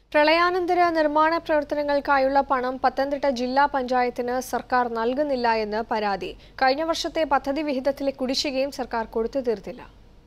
പ്രളയാനന്തര നിർമ്മാണ പ്രവർത്തനങ്ങൾക്കായുള്ള പണം പത്തനംതിട്ട ജില്ലാ പഞ്ചായത്തിന് സർക്കാർ നൽകുന്നില്ല എന്ന് പരാതി കഴിഞ്ഞ വർഷത്തെ പദ്ധതി വിഹിതത്തിലെ കുടിശ്ശികയും സർക്കാർ കൊടുത്തു തീർത്തില്ല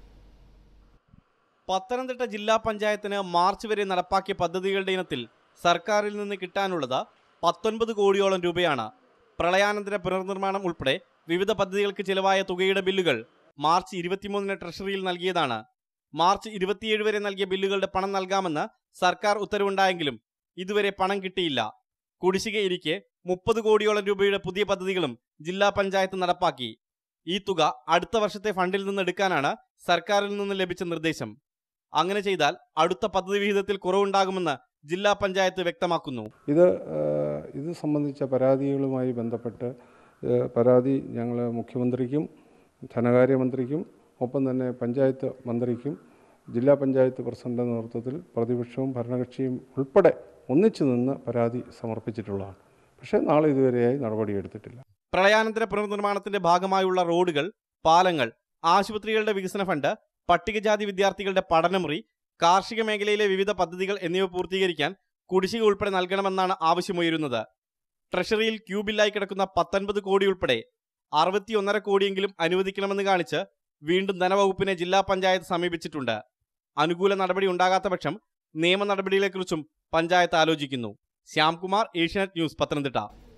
പത്തനംതിട്ട ജില്ലാ പഞ്ചായത്തിന് മാർച്ച് വരെ നടപ്പാക്കിയ പദ്ധതികളുടെ ഇനത്തിൽ സർക്കാരിൽ നിന്ന് കിട്ടാനുള്ളത് പത്തൊൻപത് കോടിയോളം രൂപയാണ് പ്രളയാനന്തര പുനർനിർമ്മാണം ഉൾപ്പെടെ വിവിധ പദ്ധതികൾക്ക് ചിലവായ തുകയുടെ ബില്ലുകൾ മാർച്ച് ഇരുപത്തിമൂന്നിന് ട്രഷറിയിൽ നൽകിയതാണ് മാർച്ച് ഇരുപത്തിയേഴ് വരെ നൽകിയ ബില്ലുകളുടെ പണം നൽകാമെന്ന് സർക്കാർ ഉത്തരവുണ്ടായെങ്കിലും ഇതുവരെ പണം കിട്ടിയില്ല കുടിശ്ശികയിരിക്കെ മുപ്പത് കോടിയോളം രൂപയുടെ പുതിയ പദ്ധതികളും ജില്ലാ പഞ്ചായത്ത് നടപ്പാക്കി ഈ തുക അടുത്ത വർഷത്തെ ഫണ്ടിൽ നിന്ന് എടുക്കാനാണ് സർക്കാരിൽ നിന്ന് ലഭിച്ച നിർദ്ദേശം അങ്ങനെ ചെയ്താൽ അടുത്ത പദ്ധതി വിഹിതത്തിൽ കുറവുണ്ടാകുമെന്ന് ജില്ലാ പഞ്ചായത്ത് വ്യക്തമാക്കുന്നു ഇത് ഏഹ്, ഇത് സംബന്ധിച്ച പരാതികളുമായി ബന്ധപ്പെട്ട് ഏഹ്, പരാതി ഞങ്ങൾ മുഖ്യമന്ത്രിക്കും ധനകാര്യമന്ത്രിക്കും ഒപ്പം തന്നെ പഞ്ചായത്ത് മന്ത്രിക്കും ജില്ലാ പഞ്ചായത്ത് പ്രസിഡന്റ് നേതൃത്വത്തിൽ പ്രതിപക്ഷവും ഭരണകക്ഷിയും ഉൾപ്പെടെ ഒന്നിച്ചു നിന്ന് പരാതി സമർപ്പിച്ചിട്ടുള്ളതാണ് പക്ഷേ നാളെ ഇതുവരെയായി നടപടിയെടുത്തിട്ടില്ല പ്രളയാനന്തര പുനർനിർമ്മാണത്തിന്റെ ഭാഗമായുള്ള റോഡുകൾ പാലങ്ങൾ ആശുപത്രികളുടെ വികസന ഫണ്ട് പട്ടികജാതി വിദ്യാർത്ഥികളുടെ പഠനമുറി കാർഷിക മേഖലയിലെ വിവിധ പദ്ധതികൾ എന്നിവ പൂർത്തീകരിക്കാൻ കുടിശ്ശിക ഉൾപ്പെടെ നൽകണമെന്നാണ് ആവശ്യമുയരുന്നത് ട്രഷറിയിൽ ക്യൂബില്ലായി കിടക്കുന്ന പത്തൊൻപത് കോടി ഉൾപ്പെടെ അറുപത്തിയൊന്നര കോടിയെങ്കിലും അനുവദിക്കണമെന്ന് കാണിച്ച് വീണ്ടും ധനവകുപ്പിനെ ജില്ലാ പഞ്ചായത്ത് സമീപിച്ചിട്ടുണ്ട് അനുകൂല നടപടി ഉണ്ടാകാത്ത പക്ഷം നിയമ നടപടികളെക്കുറിച്ചും പഞ്ചായത്ത് ആലോചിക്കുന്നു ശ്യാംകുമാർ ഏഷ്യാനെറ്റ് ന്യൂസ് പത്തനംതിട്ട